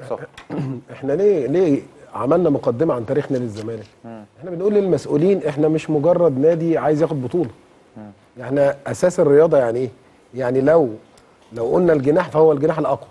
مصطفى احنا ليه ليه عملنا مقدمه عن تاريخ نادي الزمالك احنا بنقول للمسؤولين احنا مش مجرد نادي عايز ياخد بطوله احنا اساس الرياضه يعني ايه يعني لو لو قلنا الجناح فهو الجناح الاقوى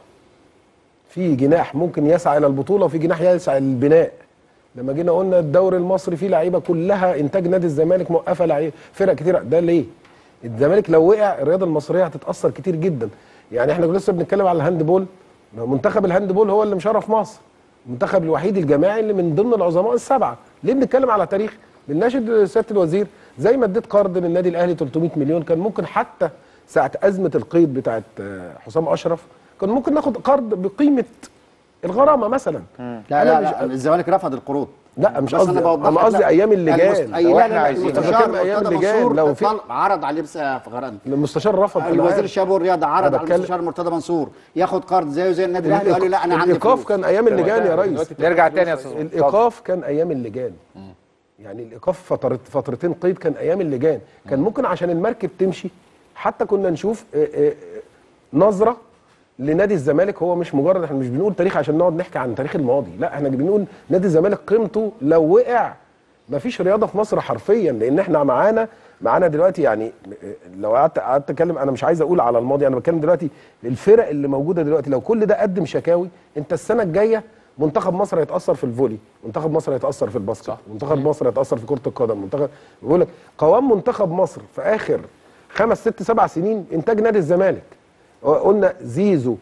في جناح ممكن يسعى الى البطوله وفي جناح يسعى للبناء لما جينا قلنا الدوري المصري فيه لعيبه كلها انتاج نادي الزمالك موقفه لعيبه فرق كتير ده ليه الزمالك لو وقع الرياضه المصريه هتتاثر كتير جدا يعني احنا لسه بنتكلم على الهاند بول منتخب الهاند بول هو اللي مشرف مصر المنتخب الوحيد الجماعي اللي من ضمن العظماء السبعه ليه بنتكلم على تاريخ بنناشد سياده الوزير زي ما اديت قرض للنادي الاهلي 300 مليون كان ممكن حتى ساعه ازمه القيد بتاعه آه، حسام اشرف كان ممكن ناخد قرض بقيمه الغرامه مثلا لا أنا لا, مش- لا الزمالك رفض القروض لا مش بس قصدي بوضح انا لك قصدي لا. ايام اللجان المست- أي لو لا احنا لا عايزين المستشار أنا بتكلم ايام مرتضى اللجان منصور لو في طلب- عرض عليه بس يا فخران المستشار رفض أنا الوزير عارف. الشباب والرياضه عرض أنا على بتكلم- المستشار مرتضى منصور ياخد قرض زيه زي النادي الاهلي وقال له لا انا عندي الايقاف فلوس. كان ايام اللجان يا ريس نرجع تاني يا استاذ مصطفى. الايقاف كان ايام اللجان يعني الايقاف فتره فترتين قيد كان ايام اللجان كان ممكن عشان المركب تمشي حتى كنا نشوف آه، آه، آه، نظره لنادي الزمالك هو مش مجرد احنا مش بنقول تاريخ عشان نقعد نحكي عن تاريخ الماضي لا احنا بنقول نادي الزمالك قيمته لو وقع مفيش رياضه في مصر حرفيا لان احنا معانا معانا دلوقتي يعني آه، لو قعدت قعدت اتكلم انا مش عايز اقول على الماضي انا بتكلم دلوقتي الفرق اللي موجوده دلوقتي لو كل ده قدم شكاوي انت السنه الجايه منتخب مصر هيتاثر في الفولي منتخب مصر هيتاثر في الباسكت منتخب مصر هيتاثر في كره القدم منتخب بقول لك قوام منتخب مصر في اخر خمس ست سبع سنين انتاج نادي الزمالك قلنا زيزو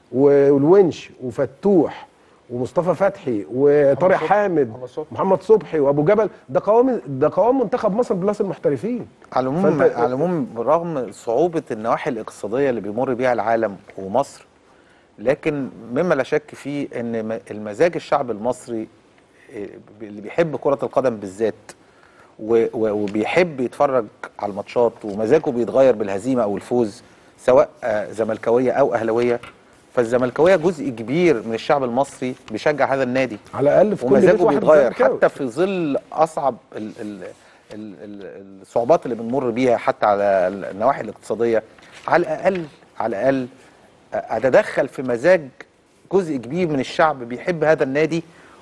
والونش وفتوح ومصطفى فتحي وطارق حامد محمد صبحي وابو جبل ده قوام ده قوام منتخب مصر بلس المحترفين على العموم فأنت- على العموم برغم صعوبه النواحي الاقتصاديه اللي بيمر بيها العالم ومصر لكن مما لا شك فيه ان م- المزاج الشعب المصري إيه، اللي بيحب كره القدم بالذات و- و- وبيحب يتفرج على الماتشات ومزاجه بيتغير بالهزيمه او الفوز سواء آه، زملكاويه او اهلاويه فالزملكاويه جزء كبير من الشعب المصري بيشجع هذا النادي على الاقل في كل بيت ومزاجه واحد بيتغير زملكاوي. حتى في ظل اصعب ال ال ال ال الصعوبات اللي بنمر بيها حتى على النواحي الاقتصاديه على الاقل على الاقل اتدخل في مزاج جزء كبير من الشعب بيحب هذا النادي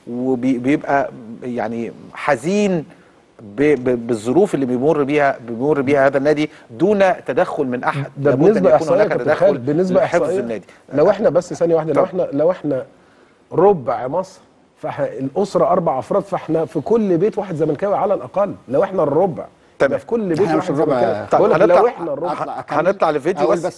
وبيبقى يعني حزين ب- ب- بالظروف اللي بيمر بيها بيمر بيها هذا النادي دون تدخل من احد ده لابد أن بالنسبه يكون احصائيه هناك كابتن تدخل خالد بالنسبه لحفظ احصائيه النادي لو احنا بس ثانيه واحده لو طب. احنا لو احنا ربع مصر فالاسره اربع افراد فاحنا في كل بيت واحد زملكاوي على الاقل لو احنا الربع تمام. يبقى في كل بيت إحنا واحد مش الربع. زملكاوي طب بقول لك هنطلع- لو احنا الربع أطلع أكمل. هنطلع لفيديو أقول بس, بس